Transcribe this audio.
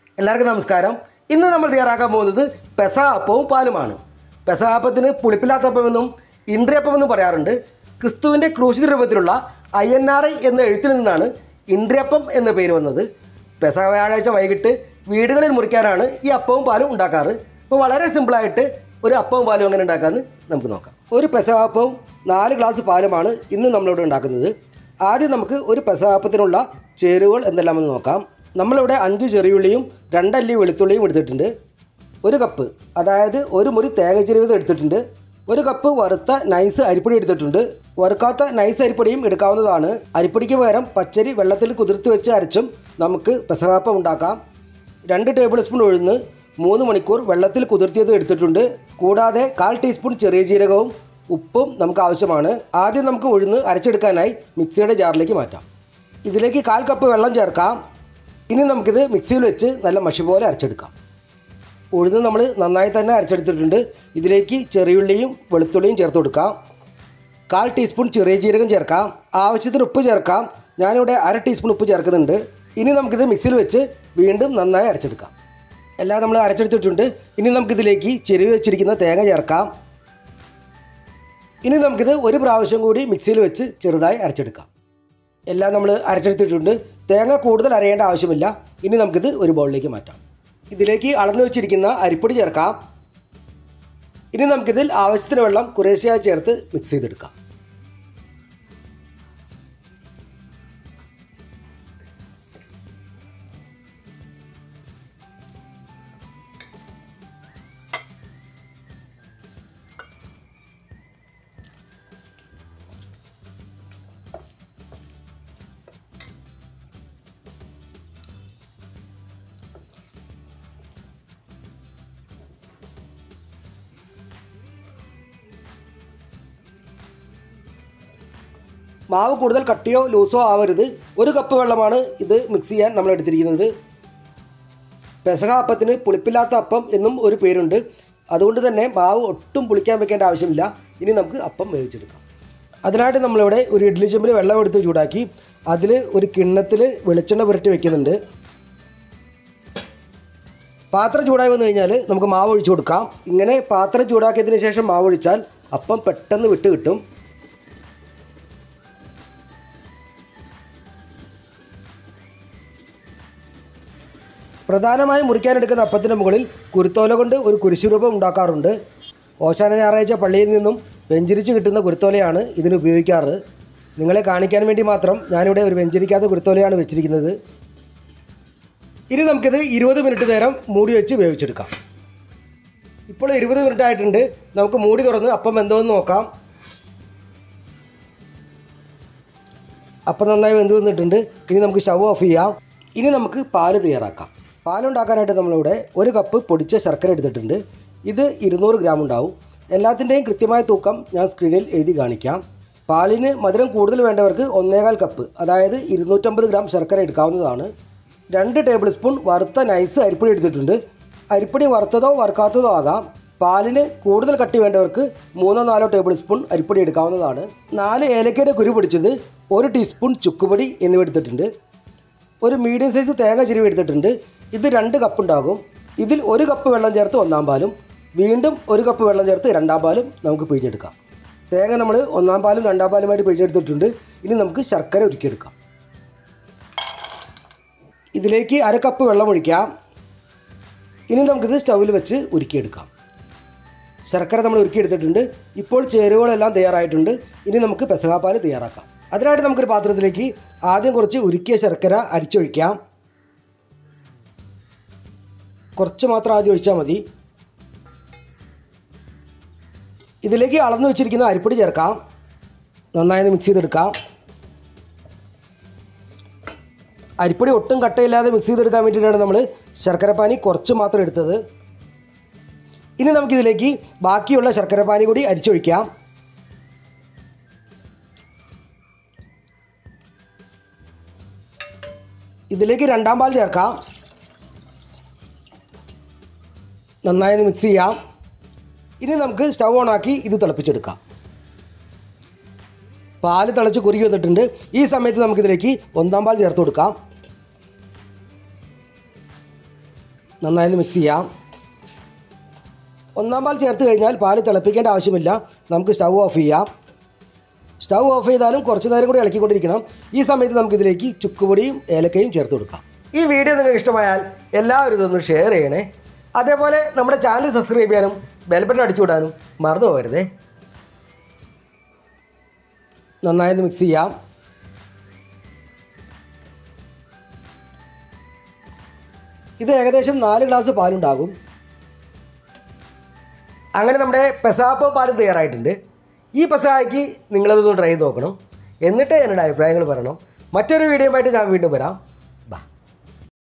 എല്ലാവർക്കും നമസ്കാരം ഇന്ന് നമ്മൾ തയ്യാറാക്കാൻ പോകുന്നത് പെസ അപ്പവും പാലുമാണ് പെസ അപ്പത്തിന് പുളിപ്പില്ലാത്ത അപ്പമെന്നും ഇൻട്രിയപ്പം എന്നും പറയാറുണ്ട് ക്രിസ്തുവിൻ്റെ ക്രൂശിത രൂപത്തിലുള്ള ഐ എൻ ആർ ഐ എന്ന എഴുത്തിൽ നിന്നാണ് ഇൻട്രിയപ്പം എന്ന പേര് വന്നത് പെസ വ്യാഴാഴ്ച വൈകിട്ട് വീടുകളിൽ മുറിക്കാനാണ് ഈ അപ്പവും പാലും ഉണ്ടാക്കാറ് അപ്പോൾ വളരെ സിമ്പിളായിട്ട് ഒരു അപ്പവും പാലും എങ്ങനെ ഉണ്ടാക്കാമെന്ന് നമുക്ക് നോക്കാം ഒരു പെസ അപ്പവും നാല് ഗ്ലാസ് പാലുമാണ് ഇന്ന് നമ്മളിവിടെ ഉണ്ടാക്കുന്നത് ആദ്യം നമുക്ക് ഒരു പെസ അപ്പത്തിനുള്ള ചേരുവകൾ എന്തെല്ലാമെന്ന് നോക്കാം നമ്മളിവിടെ അഞ്ച് ചെറിയുള്ളിയും രണ്ടല്ലി വെളുത്തുള്ളിയും എടുത്തിട്ടുണ്ട് ഒരു കപ്പ് അതായത് ഒരു മുറി തേങ്ങ ചെരുവത് എടുത്തിട്ടുണ്ട് ഒരു കപ്പ് വറുത്ത നൈസ് അരിപ്പൊടി എടുത്തിട്ടുണ്ട് വറുക്കാത്ത നൈസ് അരിപ്പൊടിയും എടുക്കാവുന്നതാണ് അരിപ്പൊടിക്ക് പകരം പച്ചരി വെള്ളത്തിൽ കുതിർത്ത് വെച്ച് അരച്ചും നമുക്ക് പെസകാപ്പം ഉണ്ടാക്കാം രണ്ട് ടേബിൾ സ്പൂൺ ഉഴുന്ന് മൂന്ന് മണിക്കൂർ വെള്ളത്തിൽ കുതിർത്തിയത് എടുത്തിട്ടുണ്ട് കൂടാതെ കാൽ ടീസ്പൂൺ ചെറിയ ജീരകവും ഉപ്പും നമുക്ക് ആവശ്യമാണ് ആദ്യം നമുക്ക് ഉഴുന്ന് അരച്ചെടുക്കാനായി മിക്സിയുടെ ജാറിലേക്ക് മാറ്റാം ഇതിലേക്ക് കാൽ കപ്പ് വെള്ളം ചേർക്കാം ഇനി നമുക്കിത് മിക്സിയിൽ വെച്ച് നല്ല മഷി പോലെ അരച്ചെടുക്കാം ഉഴുന്ന് നമ്മൾ നന്നായി തന്നെ അരച്ചെടുത്തിട്ടുണ്ട് ഇതിലേക്ക് ചെറിയുള്ളിയും വെളുത്തുള്ളിയും ചേർത്ത് കൊടുക്കാം കാൽ ടീസ്പൂൺ ചെറിയ ജീരകം ചേർക്കാം ആവശ്യത്തിന് ഉപ്പ് ചേർക്കാം ഞാനിവിടെ അര ടീസ്പൂൺ ഉപ്പ് ചേർക്കുന്നുണ്ട് ഇനി നമുക്കിത് മിക്സിയിൽ വെച്ച് വീണ്ടും നന്നായി അരച്ചെടുക്കാം എല്ലാം നമ്മൾ അരച്ചെടുത്തിട്ടുണ്ട് ഇനി നമുക്കിതിലേക്ക് ചെരുവ് വെച്ചിരിക്കുന്ന തേങ്ങ ചേർക്കാം ഇനി നമുക്കിത് ഒരു പ്രാവശ്യം കൂടി മിക്സിയിൽ വെച്ച് ചെറുതായി അരച്ചെടുക്കാം എല്ലാം നമ്മൾ അരച്ചെടുത്തിട്ടുണ്ട് തേങ്ങ കൂടുതൽ അരയേണ്ട ആവശ്യമില്ല ഇനി നമുക്കിത് ഒരു ബൗളിലേക്ക് മാറ്റാം ഇതിലേക്ക് അളന്നു വെച്ചിരിക്കുന്ന അരിപ്പൊടി ചേർക്കാം ഇനി നമുക്കിതിൽ ആവശ്യത്തിന് വെള്ളം കുറേശ്ശെയായി ചേർത്ത് മിക്സ് ചെയ്തെടുക്കാം മാവ് കൂടുതൽ കട്ടിയോ ലൂസോ ആവരുത് ഒരു കപ്പ് വെള്ളമാണ് ഇത് മിക്സ് ചെയ്യാൻ നമ്മൾ എടുത്തിരിക്കുന്നത് പെസഹ അപ്പത്തിന് പുളിപ്പില്ലാത്ത അപ്പം എന്നും ഒരു പേരുണ്ട് അതുകൊണ്ട് തന്നെ മാവ് ഒട്ടും പുളിക്കാൻ വെക്കേണ്ട ആവശ്യമില്ല ഇനി നമുക്ക് അപ്പം വേവിച്ചെടുക്കാം അതിനായിട്ട് നമ്മളിവിടെ ഒരു ഇഡ്ഡലി ചെമ്പിൽ വെള്ളം എടുത്ത് ചൂടാക്കി അതിൽ ഒരു കിണ്ണത്തിൽ വെളിച്ചെണ്ണ പുരട്ടി വെക്കുന്നുണ്ട് പാത്രം ചൂടായി വന്നു കഴിഞ്ഞാൽ നമുക്ക് മാവ് ഒഴിച്ചു കൊടുക്കാം ഇങ്ങനെ പാത്രം ചൂടാക്കിയതിന് ശേഷം മാവ് ഒഴിച്ചാൽ അപ്പം പെട്ടെന്ന് വിട്ട് കിട്ടും പ്രധാനമായും മുറിക്കാനെടുക്കുന്ന അപ്പത്തിൻ്റെ മുകളിൽ കുരുത്തോല കൊണ്ട് ഒരു കുരിശുരൂപം ഉണ്ടാക്കാറുണ്ട് ഓശാന ഞായറാഴ്ച പള്ളിയിൽ നിന്നും വെഞ്ചരിച്ച് കിട്ടുന്ന കുരുത്തോലയാണ് ഇതിന് ഉപയോഗിക്കാറ് നിങ്ങളെ കാണിക്കാൻ വേണ്ടി മാത്രം ഞാനിവിടെ ഒരു വെഞ്ചരിക്കാത്ത കുരുത്തോലയാണ് വെച്ചിരിക്കുന്നത് ഇനി നമുക്കിത് ഇരുപത് മിനിറ്റ് നേരം മൂടി വെച്ച് വേവിച്ചെടുക്കാം ഇപ്പോൾ ഇരുപത് മിനിറ്റ് ആയിട്ടുണ്ട് നമുക്ക് മൂടി തുറന്ന് അപ്പം എന്തോന്ന് നോക്കാം അപ്പം നന്നായി വെന്ത് വന്നിട്ടുണ്ട് ഇനി നമുക്ക് സ്റ്റവ് ഓഫ് ചെയ്യാം ഇനി നമുക്ക് പാല് തയ്യാറാക്കാം പാലുണ്ടാക്കാനായിട്ട് നമ്മളിവിടെ ഒരു കപ്പ് പൊടിച്ച ശർക്കര എടുത്തിട്ടുണ്ട് ഇത് ഇരുന്നൂറ് ഗ്രാം ഉണ്ടാവും എല്ലാത്തിൻ്റെയും കൃത്യമായ തൂക്കം ഞാൻ സ്ക്രീനിൽ എഴുതി കാണിക്കാം പാലിന് മധുരം കൂടുതൽ വേണ്ടവർക്ക് ഒന്നേകാൽ കപ്പ് അതായത് ഇരുന്നൂറ്റമ്പത് ഗ്രാം ശർക്കര എടുക്കാവുന്നതാണ് രണ്ട് ടേബിൾ സ്പൂൺ വറുത്ത നൈസ് അരിപ്പൊടി എടുത്തിട്ടുണ്ട് അരിപ്പൊടി വറുത്തതോ വറുക്കാത്തതോ ആകാം പാലിന് കൂടുതൽ കട്ടി വേണ്ടവർക്ക് മൂന്നോ നാലോ ടേബിൾ സ്പൂൺ അരിപ്പൊടി എടുക്കാവുന്നതാണ് നാല് ഏലക്കയുടെ കുരു പൊടിച്ചത് ഒരു ടീസ്പൂൺ ചുക്കുപൊടി എന്നിവ എടുത്തിട്ടുണ്ട് ഒരു മീഡിയം സൈസ് തേങ്ങ ചിരുവി എടുത്തിട്ടുണ്ട് ഇത് രണ്ട് കപ്പ് ഉണ്ടാകും ഇതിൽ ഒരു കപ്പ് വെള്ളം ചേർത്ത് ഒന്നാം പാലും വീണ്ടും ഒരു കപ്പ് വെള്ളം ചേർത്ത് രണ്ടാം പാലും നമുക്ക് പിഴിഞ്ഞെടുക്കാം തേങ്ങ നമ്മൾ ഒന്നാം പാലും രണ്ടാം പാലുമായിട്ട് പിഴിഞ്ഞെടുത്തിട്ടുണ്ട് ഇനി നമുക്ക് ശർക്കര ഉരുക്കിയെടുക്കാം ഇതിലേക്ക് അര കപ്പ് വെള്ളം ഒഴിക്കാം ഇനി നമുക്കിത് സ്റ്റൗവിൽ വെച്ച് ഉരുക്കിയെടുക്കാം ശർക്കര നമ്മൾ ഉരുക്കിയെടുത്തിട്ടുണ്ട് ഇപ്പോൾ ചേരുവകളെല്ലാം തയ്യാറായിട്ടുണ്ട് ഇനി നമുക്ക് പെസകാപ്പാൽ തയ്യാറാക്കാം അതിനായിട്ട് നമുക്കൊരു പാത്രത്തിലേക്ക് ആദ്യം കുറച്ച് ഉരുക്കിയ ശർക്കര അരിച്ചൊഴിക്കാം കുറച്ച് മാത്രം ആദ്യം ഒഴിച്ചാൽ മതി ഇതിലേക്ക് അളന്നു വെച്ചിരിക്കുന്ന അരിപ്പൊടി ചേർക്കാം നന്നായി മിക്സ് ചെയ്തെടുക്കാം അരിപ്പൊടി ഒട്ടും കട്ടയില്ലാതെ മിക്സ് ചെയ്തെടുക്കാൻ വേണ്ടിയിട്ടാണ് നമ്മൾ ശർക്കരപ്പാനി കുറച്ച് മാത്രം എടുത്തത് ഇനി നമുക്കിതിലേക്ക് ബാക്കിയുള്ള ശർക്കരപ്പാനി കൂടി അരിച്ചൊഴിക്കാം ഇതിലേക്ക് രണ്ടാം പാൽ ചേർക്കാം നന്നായി ഒന്ന് മിക്സ് ചെയ്യാം ഇനി നമുക്ക് സ്റ്റവ് ഓണാക്കി ഇത് തിളപ്പിച്ചെടുക്കാം പാല് തിളച്ച് കുറുകി വന്നിട്ടുണ്ട് ഈ സമയത്ത് നമുക്കിതിലേക്ക് ഒന്നാം പാൽ ചേർത്ത് കൊടുക്കാം നന്നായി മിക്സ് ചെയ്യാം ഒന്നാം പാൽ ചേർത്ത് കഴിഞ്ഞാൽ പാല് തിളപ്പിക്കേണ്ട ആവശ്യമില്ല നമുക്ക് സ്റ്റൗ ഓഫ് ചെയ്യാം സ്റ്റൗ ഓഫ് ചെയ്താലും കുറച്ച് നേരം കൂടി ഇളക്കിക്കൊണ്ടിരിക്കണം ഈ സമയത്ത് നമുക്കിതിലേക്ക് ചുക്കുപൊടിയും ഏലക്കയും ചേർത്ത് കൊടുക്കാം ഈ വീഡിയോ നിങ്ങൾക്ക് ഇഷ്ടമായാൽ എല്ലാവരും ഇതൊന്ന് ഷെയർ ചെയ്യണേ അതേപോലെ നമ്മുടെ ചാനൽ സബ്സ്ക്രൈബ് ചെയ്യാനും ബെൽബട്ടൺ അടിച്ചു വിടാനും മറന്നു പോകരുതേ നന്നായി ഒന്ന് മിക്സ് ചെയ്യാം ഇത് ഏകദേശം നാല് ഗ്ലാസ് പാലുണ്ടാകും അങ്ങനെ നമ്മുടെ പെസാപ്പ് പാലും തയ്യാറായിട്ടുണ്ട് ഈ പെസായ്ക്ക് നിങ്ങളതൊന്ന് ട്രൈ ചെയ്ത് നോക്കണം എന്നിട്ട് എന്നോട് അഭിപ്രായങ്ങൾ പറയണം മറ്റൊരു വീഡിയോ ആയിട്ട് ഞാൻ വീണ്ടും വരാം